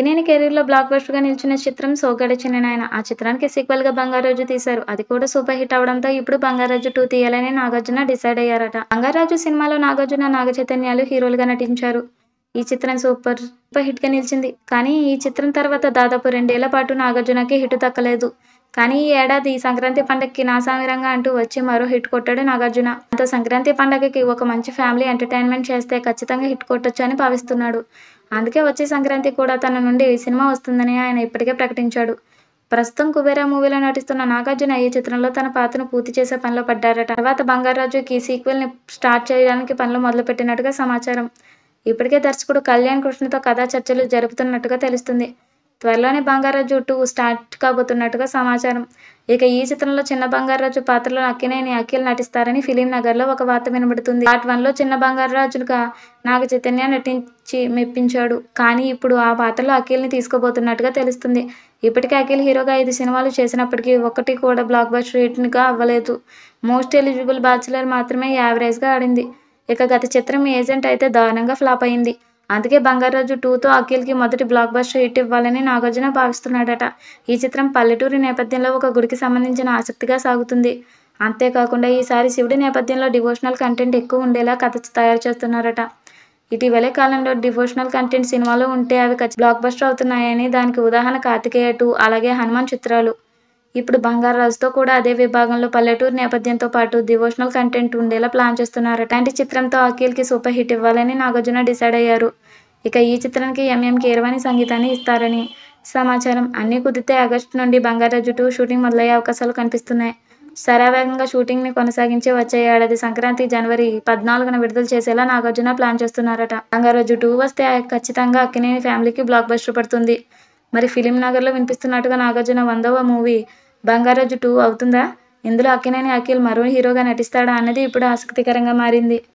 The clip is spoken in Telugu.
అక్కినేని కెరీర్లో బ్లాక్ బస్టర్గా నిలిచిన చిత్రం సోగ్గాడే చిన్ననాయన ఆ చిత్రానికి సీక్వెల్గా బంగారాజు తీశారు అది కూడా సూపర్ హిట్ అవడంతో ఇప్పుడు బంగారాజు టూ తీయాలని నాగార్జున డిసైడ్ అయ్యారట బంగారాజు సినిమాలో నాగార్జున నాగ చైతన్యాలు హీరోలుగా నటించారు ఈ చిత్రం సూపర్ సూపర్ హిట్గా నిలిచింది కానీ ఈ చిత్రం తర్వాత దాదాపు రెండేళ్ల పాటు నాగార్జునకి హిట్ దక్కలేదు కానీ ఈ ఏడాది సంక్రాంతి పండగకి నా సామిరంగా అంటూ వచ్చి మరో హిట్ కొట్టాడు నాగార్జున దాంతో సంక్రాంతి పండగకి ఒక మంచి ఫ్యామిలీ ఎంటర్టైన్మెంట్ చేస్తే ఖచ్చితంగా హిట్ కొట్టొచ్చు అని భావిస్తున్నాడు అందుకే వచ్చే సంక్రాంతి కూడా తన నుండి ఈ సినిమా వస్తుందని ఆయన ఇప్పటికే ప్రకటించాడు ప్రస్తుతం కుబేరా మూవీలో నటిస్తున్న నాగార్జున ఈ చిత్రంలో తన పాత్రను పూర్తి చేసే పనిలో పడ్డారట తర్వాత బంగారాజుకి సీక్వెల్ని స్టార్ట్ చేయడానికి పనులు మొదలుపెట్టినట్టుగా సమాచారం ఇప్పటికే దర్శకుడు కళ్యాణ్ కృష్ణతో కథా చర్చలు జరుపుతున్నట్టుగా తెలుస్తుంది త్వరలోనే బంగారాజు టూ స్టార్ట్ కాబోతున్నట్టుగా సమాచారం ఇక ఈ చిత్రంలో చిన్న బంగారాజు పాత్రలో అక్కినేని అఖిల్ నటిస్తారని ఫిలిం నగర్లో ఒక వార్త వినబడుతుంది పార్ట్ వన్లో చిన్న బంగారాజుగా నాగ చైతన్య నటించి మెప్పించాడు కానీ ఇప్పుడు ఆ పాత్రలో అఖిల్ని తీసుకోబోతున్నట్టుగా తెలుస్తుంది ఇప్పటికే అఖిల్ హీరోగా ఐదు సినిమాలు చేసినప్పటికీ ఒక్కటి కూడా బ్లాక్ బస్టర్ హిట్గా అవ్వలేదు మోస్ట్ ఎలిజిబుల్ బ్యాచులర్ మాత్రమే యావరేజ్గా ఆడింది ఇక గత చిత్రం ఏజెంట్ అయితే దారుణంగా ఫ్లాప్ అయింది అందుకే బంగారాజు టూతో అఖిల్కి మొదటి బ్లాక్ బస్టర్ హిట్ ఇవ్వాలని నాగార్జున భావిస్తున్నాడట ఈ చిత్రం పల్లెటూరి నేపథ్యంలో ఒక గుడికి సంబంధించిన ఆసక్తిగా సాగుతుంది అంతేకాకుండా ఈసారి శివుడి నేపథ్యంలో డివోషనల్ కంటెంట్ ఎక్కువ ఉండేలా కథ తయారు చేస్తున్నారట ఇటీవలే కాలంలో డివోషనల్ కంటెంట్ సినిమాలో ఉంటే అవి బ్లాక్ బస్టర్ అవుతున్నాయని దానికి ఉదాహరణ కార్తికేయ టూ అలాగే హనుమాన్ చిత్రాలు ఇప్పుడు బంగారాజుతో కూడా అదే విభాగంలో పల్లెటూరు నేపథ్యంతో పాటు డివోషనల్ కంటెంట్ ఉండేలా ప్లాన్ చేస్తున్నారు అలాంటి చిత్రంతో అఖిల్కి సూపర్ హిట్ ఇవ్వాలని నాగార్జున డిసైడ్ అయ్యారు ఇక ఈ చిత్రానికి ఎంఎం కీరవాణి సంగీతాన్ని ఇస్తారని సమాచారం అన్నీ కుదిరితే ఆగస్టు నుండి బంగారాజు టూ షూటింగ్ మొదలయ్యే అవకాశాలు కనిపిస్తున్నాయి శరవేగంగా షూటింగ్ని కొనసాగించి వచ్చే ఏడాది సంక్రాంతి జనవరి పద్నాలుగున విడుదల చేసేలా నాగార్జున ప్లాన్ చేస్తున్నారట బంగారాజు టూ వస్తే ఖచ్చితంగా అక్కినేని ఫ్యామిలీకి బ్లాక్ బస్టర్ పడుతుంది మరి ఫిలిం నగర్లో వినిపిస్తున్నట్టుగా నాగార్జున వందవ మూవీ బంగారాజు టూ అవుతుందా ఇందులో అక్కినేని అఖిల్ మరో హీరోగా నటిస్తాడా అన్నది ఇప్పుడు ఆసక్తికరంగా మారింది